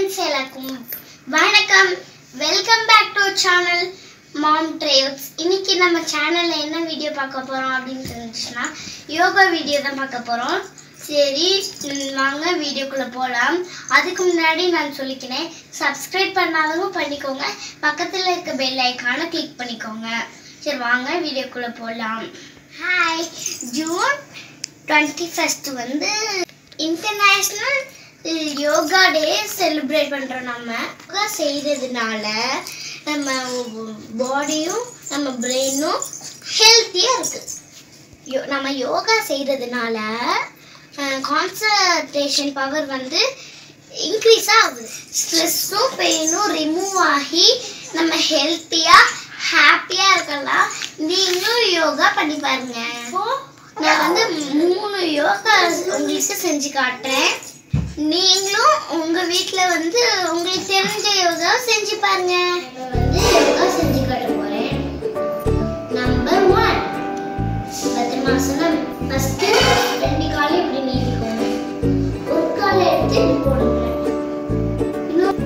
friends எல்லாருக்கும் வணக்கம் welcome back to channel mom drives இன்னைக்கு நம்ம சேனல்ல என்ன வீடியோ பார்க்க போறோம் அப்படின்னு தெரிஞ்சுச்சுன்னா யோகா வீடியோ தான் பார்க்க போறோம் சரி ம், வாங்க வீடியோக்குள்ள போகலாம் அதுக்கு முன்னாடி நான் சொல்லிக்கிறேன் சப்ஸ்கிரைப் பண்ணாதவங்க பண்ணிக்கோங்க பக்கத்தில் இருக்க பெல் ஐக்கானை கிளிக் பண்ணிக்கோங்க சரி வாங்க வீடியோக்குள்ள போகலாம் ஹாய் ஜூன் டுவெண்ட்டி ஃபஸ்ட் வந்து இன்டர்நேஷ்னல் யோகா டே செலிப்ரேட் பண்ணுறோம் நம்ம யோகா செய்கிறதுனால நம்ம பாடியும் நம்ம பிரெயினும் ஹெல்த்தியாக இருக்குது யோ நம்ம யோகா செய்கிறதுனால கான்சன்ட்ரேஷன் பவர் வந்து இன்க்ரீஸ் ஆகுது ஸ்ட்ரெஸ்ஸும் பெயினும் ரிமூவ் ஆகி நம்ம ஹெல்த்தியாக ஹாப்பியாக இருக்கலாம் நீங்களும் யோகா பண்ணி பாருங்க இப்போ நான் வந்து மூணு யோகா உங்களுக்கு செஞ்சு காட்டுறேன் நீங்களும் உங்க வீட்ல வந்து உங்களுக்கு தெரிஞ்ச யோகா செஞ்சு பாருங்க இப்ப வந்து யோகா செஞ்சு காட்ட போறேன் நம்பர் ஒன் பத்மாசனம் ஃபர்ஸ்ட் ரெண்டு காலை இப்படி நீட்டிக்கோங்க ஒரு காலை எடுத்து இப்படி போடுங்க இன்னும்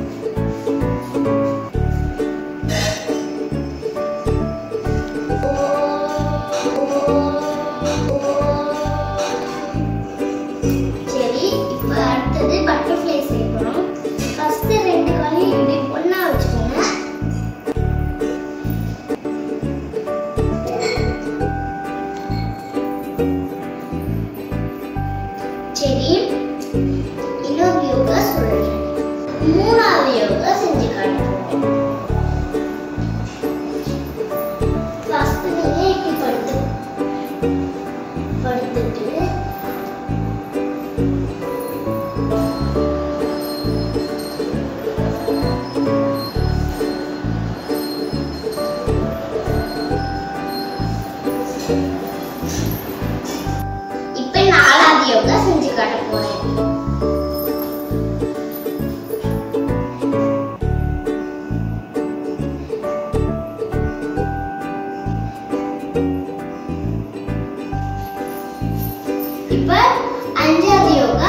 சரி இப்போ அடுத்தது பட்டர்ஃப்ளை செய்ய போகிறோம் ஃபஸ்ட்டு ரெண்டு காலையும் இப்படி ஒன்றா வச்சுக்கோங்க சரி இன்னொரு யோகா சொல்றேன் மூணாவது யோகா செஞ்சு காட்டுறோம் ஃபர்ஸ்ட் நீங்க இப்படி படுத்து படுத்துட்டு இப்ப நாலாவது யோகா செஞ்சு காட்ட போறேன் இப்ப அஞ்சாவது யோகா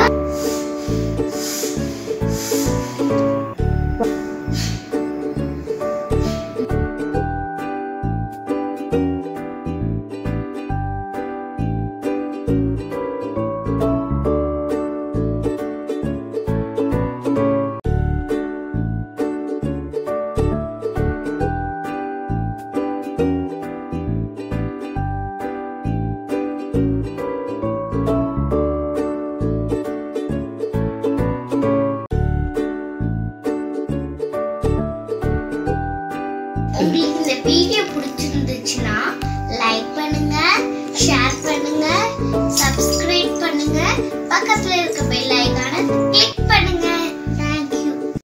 உங்களுக்கு இந்த வீடியோ பிடிச்சிருந்துச்சுன்னா லைக் பண்ணுங்க ஷேர் பண்ணுங்க சப்ஸ்கிரைப் பண்ணுங்க பக்கத்துல இருக்க பெல்